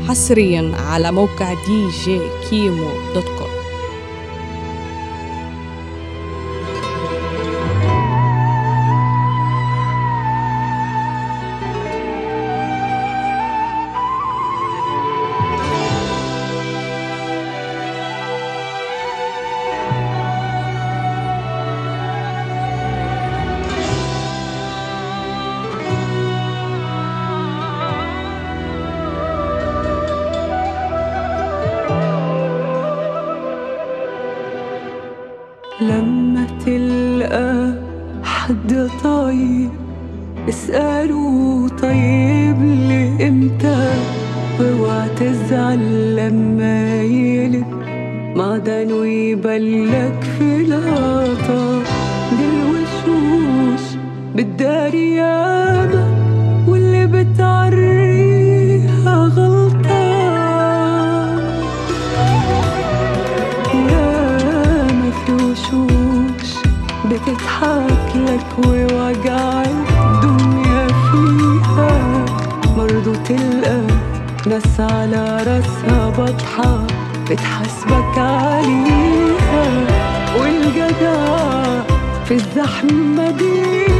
حصريا على موقع دي جي كيمو دوت كوم لما تلقى حد طيب اسأله طيب لإمتى واوعى تزعل لما يلب معدنه يبلك في لقطة دي الوشوش بتداري ياما واللي بتعريها غلطة ياما في وشوش بتضحك لك ووجع الدنيا فيها برضو تلقى ناس على راسها بطحة بتحاسبك عليها والجدع في الزحمة دي